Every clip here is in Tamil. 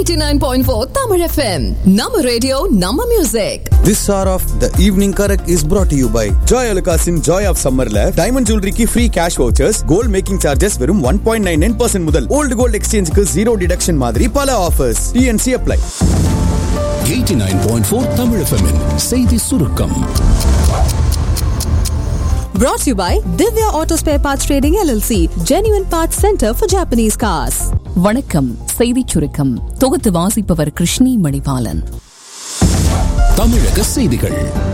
89.4 Tamil FM. Nama radio, Nama music. This hour of the evening correct is brought to you by Joy Alukasin Joy of Summerல டைமண்ட் ஜுவல்லரிக்கு free cash vouchers gold making charges வெறும் one point nine nine percent முதல் ஓல்டு கோல்ட் எக்ஸ்சேஞ்சுக்கு ஜீரோ டிடக்ஷன் மாதிரி பல offers TNC apply 89.4 Tamil FM -இன் செய்தி சுருக்கம் Brought to you by Divya Auto Spare Parts Trading LLC, Genuine Parts Center for Japanese Cars. வணக்கம் செய்திச் சுருக்கம் தொகுத்து வாசிப்பவர் கிருஷ்ணி மணிபாலன் தமிழக செய்திகள்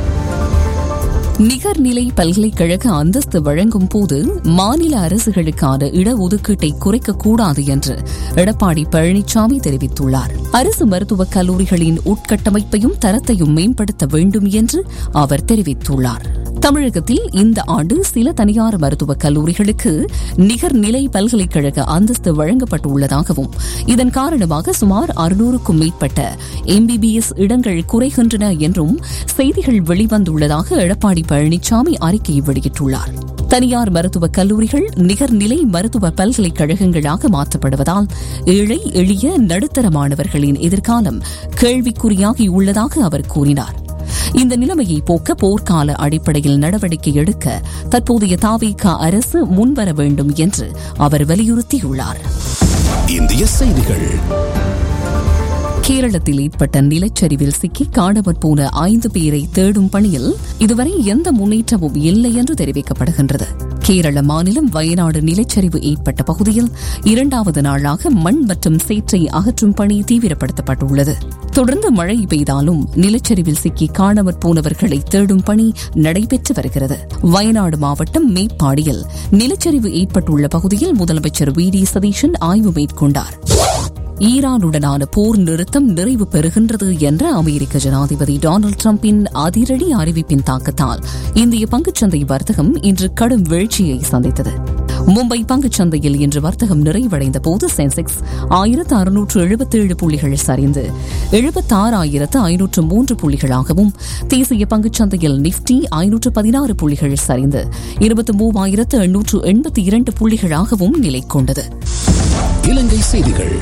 நிகர்நிலை பல்கலைக்கழக அந்தஸ்து வழங்கும் போது மாநில அரசுகளுக்கான இடஒதுக்கீட்டை குறைக்கக்கூடாது என்று எடப்பாடி பழனிசாமி தெரிவித்துள்ளார் அரசு மருத்துவக் கல்லூரிகளின் உட்கட்டமைப்பையும் தரத்தையும் மேம்படுத்த வேண்டும் என்று அவர் தெரிவித்துள்ளார் தமிழகத்தில் இந்த ஆண்டு சில தனியார் மருத்துவக் கல்லூரிகளுக்கு நிகர்நிலை பல்கலைக்கழக அந்தஸ்து வழங்கப்பட்டுள்ளதாகவும் இதன் காரணமாக சுமார் அறுநூறுக்கும் மேற்பட்ட எம்பிபிஎஸ் இடங்கள் குறைகின்றன என்றும் செய்திகள் வெளிவந்துள்ளதாக எடப்பாடி பழனிசாமி அறிக்கை வெளியிட்டுள்ளார் தனியார் மருத்துவக் கல்லூரிகள் நிகர்நிலை மருத்துவ பல்கலைக்கழகங்களாக மாற்றப்படுவதால் ஏழை எளிய நடுத்தர மாணவர்களின் எதிர்காலம் கேள்விக்குறியாகியுள்ளதாக அவர் கூறினார் இந்த நிலைமையை போக்க போர்க்கால அடிப்படையில் நடவடிக்கை எடுக்க தற்போதைய தாவேகா அரசு முன்வர வேண்டும் என்று அவர் வலியுறுத்தியுள்ளார் இந்திய செய்திகள் கேரளத்தில் ஏற்பட்ட நிலச்சரிவில் சிக்கி காணாமற் போன ஐந்து பேரை தேடும் பணியில் இதுவரை எந்த முன்னேற்றமும் இல்லை என்று தெரிவிக்கப்படுகின்றது கேரள மாநிலம் வயநாடு நிலச்சரிவு ஏற்பட்ட பகுதியில் இரண்டாவது நாளாக மண் மற்றும் சேற்றை அகற்றும் பணி தீவிரப்படுத்தப்பட்டுள்ளது தொடர்ந்து மழை பெய்தாலும் நிலச்சரிவில் சிக்கி காணாமற் போனவர்களை தேடும் பணி நடைபெற்று வருகிறது வயநாடு மாவட்டம் மேப்பாடியில் நிலச்சரிவு ஏற்பட்டுள்ள பகுதியில் முதலமைச்சர் வி டி சதீஷன் ஆய்வு மேற்கொண்டார் ஈரானுடனான போர் நிறுத்தம் நிறைவு பெறுகின்றது என்ற அமெரிக்க ஜனாதிபதி டொனால்டு டிரம்பின் அதிரடி அறிவிப்பின் தாக்கத்தால் இந்திய பங்குச்சந்தை வர்த்தகம் இன்று கடும் வீழ்ச்சியை சந்தித்தது மும்பை பங்குச்சந்தையில் இன்று வர்த்தகம் நிறைவடைந்த போது சென்செக்ஸ் ஆயிரத்து அறுநூற்று எழுபத்தேழு புள்ளிகள் சரிந்து எழுபத்தாறாயிரத்து ஐநூற்று மூன்று புள்ளிகளாகவும் தேசிய பங்குச்சந்தையில் நிப்டி ஐநூற்று பதினாறு புள்ளிகள் சரிந்து இருபத்தி மூவாயிரத்து எண்ணூற்று எண்பத்தி இரண்டு புள்ளிகளாகவும் நிலை கொண்டது இலங்கை செய்திகள்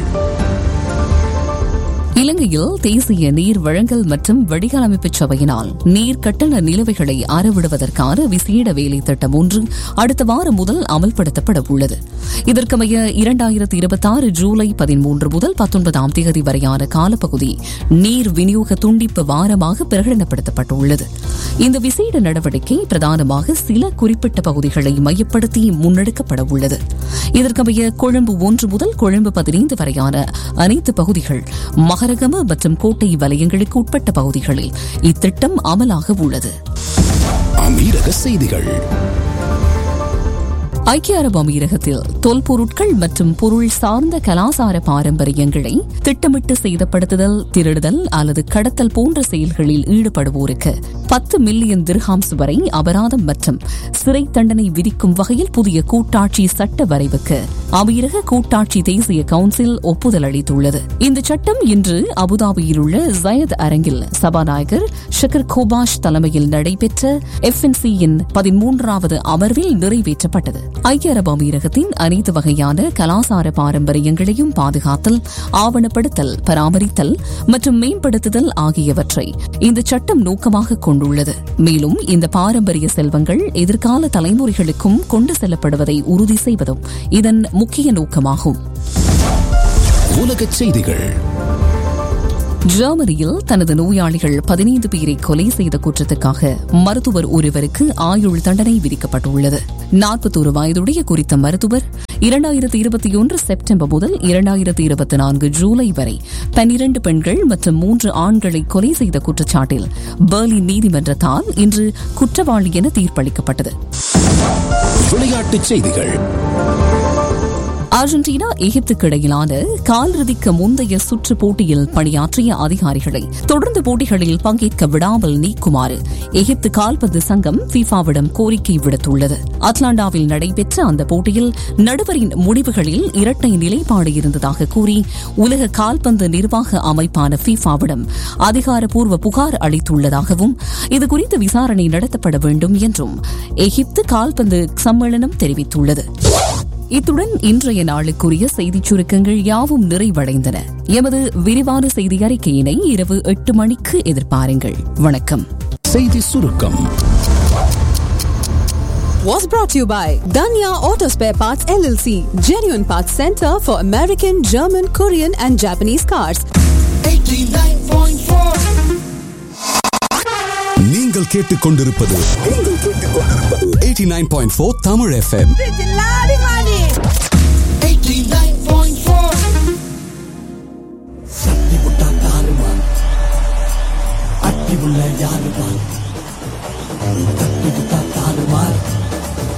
இலங்கையில் தேசிய நீர் வழங்கல் மற்றும் வடிகால் அமைப்பு சபையினால் நீர் கட்டண நிலுவைகளை அறவிடுவதற்கான விசேட வேலை திட்டம் ஒன்று அடுத்த வாரம் முதல் அமல்படுத்தப்பட உள்ளது இதற்கமைய இரண்டாயிரத்தி இருபத்தி ஆறு ஜூலை பதிமூன்று முதல் பத்தொன்பதாம் தேதி வரையான காலப்பகுதி நீர் விநியோக துண்டிப்பு வாரமாக பிரகடனப்படுத்தப்பட்டுள்ளது இந்த விசேட நடவடிக்கை பிரதானமாக சில குறிப்பிட்ட பகுதிகளை மையப்படுத்தி முன்னெடுக்கப்பட உள்ளது இதற்கமைய கொழும்பு ஒன்று முதல் கொழும்பு பதினைந்து வரையான அனைத்து பகுதிகள் மகரகம மற்றும் கோட்டை வலயங்களுக்கு உட்பட்ட பகுதிகளில் இத்திட்டம் அமலாக உள்ளது அமீரக செய்திகள் ஐக்கிய அரபு அமீரகத்தில் தொல்பொருட்கள் மற்றும் பொருள் சார்ந்த கலாசார பாரம்பரியங்களை திட்டமிட்டு சேதப்படுத்துதல் திருடுதல் அல்லது கடத்தல் போன்ற செயல்களில் ஈடுபடுவோருக்கு பத்து மில்லியன் திர்ஹாம்ஸ் வரை அபராதம் மற்றும் சிறை தண்டனை விதிக்கும் வகையில் புதிய கூட்டாட்சி சட்ட வரைவுக்கு அமீரக கூட்டாட்சி தேசிய கவுன்சில் ஒப்புதல் அளித்துள்ளது இந்த சட்டம் இன்று அபுதாபியில் உள்ள ஜயத் அரங்கில் சபாநாயகர் ஷக்கர் கோபாஷ் தலைமையில் நடைபெற்ற எஃப்என்சியின் பதிமூன்றாவது அமர்வில் நிறைவேற்றப்பட்டது ஐக்கிய அரபு அமீரகத்தின் அனைத்து வகையான கலாசார பாரம்பரியங்களையும் பாதுகாத்தல் ஆவணப்படுத்தல் பராமரித்தல் மற்றும் மேம்படுத்துதல் ஆகியவற்றை இந்த சட்டம் நோக்கமாக கொண்டுள்ளது மேலும் இந்த பாரம்பரிய செல்வங்கள் எதிர்கால தலைமுறைகளுக்கும் கொண்டு செல்லப்படுவதை உறுதி செய்வதும் இதன் முக்கிய நோக்கமாகும் உலக செய்திகள் ஜெர்மனியில் தனது நோயாளிகள் பதினைந்து பேரை கொலை செய்த குற்றத்துக்காக மருத்துவர் ஒருவருக்கு ஆயுள் தண்டனை விதிக்கப்பட்டுள்ளது நாற்பத்தோரு வயதுடைய குறித்த மருத்துவர் இரண்டாயிரத்தி இருபத்தி ஒன்று செப்டம்பர் முதல் இரண்டாயிரத்தி இருபத்தி நான்கு ஜூலை வரை பனிரண்டு பெண்கள் மற்றும் மூன்று ஆண்களை கொலை செய்த குற்றச்சாட்டில் பெர்லின் நீதிமன்றத்தால் இன்று குற்றவாளி என தீர்ப்பளிக்கப்பட்டது விளையாட்டுச் செய்திகள் அர்ஜென்டினா எகிப்துக்கு இடையிலான காலிறுதிக்கு முந்தைய சுற்று போட்டியில் பணியாற்றிய அதிகாரிகளை தொடர்ந்து போட்டிகளில் பங்கேற்க விடாமல் நீக்குமாறு எகிப்து கால்பந்து சங்கம் ஃபீஃபாவிடம் கோரிக்கை விடுத்துள்ளது அட்லாண்டாவில் நடைபெற்ற அந்த போட்டியில் நடுவரின் முடிவுகளில் இரட்டை நிலைப்பாடு இருந்ததாக கூறி உலக கால்பந்து நிர்வாக அமைப்பான ஃபீஃபாவிடம் அதிகாரப்பூர்வ புகார் அளித்துள்ளதாகவும் இதுகுறித்து விசாரணை நடத்தப்பட வேண்டும் என்றும் எகிப்து கால்பந்து சம்மேளனம் தெரிவித்துள்ளது இத்துடன் இன்றைய நாளுக்குரிய செய்திச் சுருக்கங்கள் யாவும் நிறைவடைந்தன எமது விரிவான செய்தி அறிக்கையினை இரவு எட்டு மணிக்கு எதிர்பாருங்கள் வணக்கம் செய்தி சுருக்கம் Was brought to you by Danya Auto Spare Parts LLC, genuine parts center for American, German, Korean, and Japanese cars. நீங்கள் கேட்டுக்கொண்டிருப்பது நீங்கள் கேட்டுக்கொண்டிருப்பது 89.4 தமிழ் எஃப்எம் சக்தி புட்டா தாருமா அட்டி உள்ள யாருமா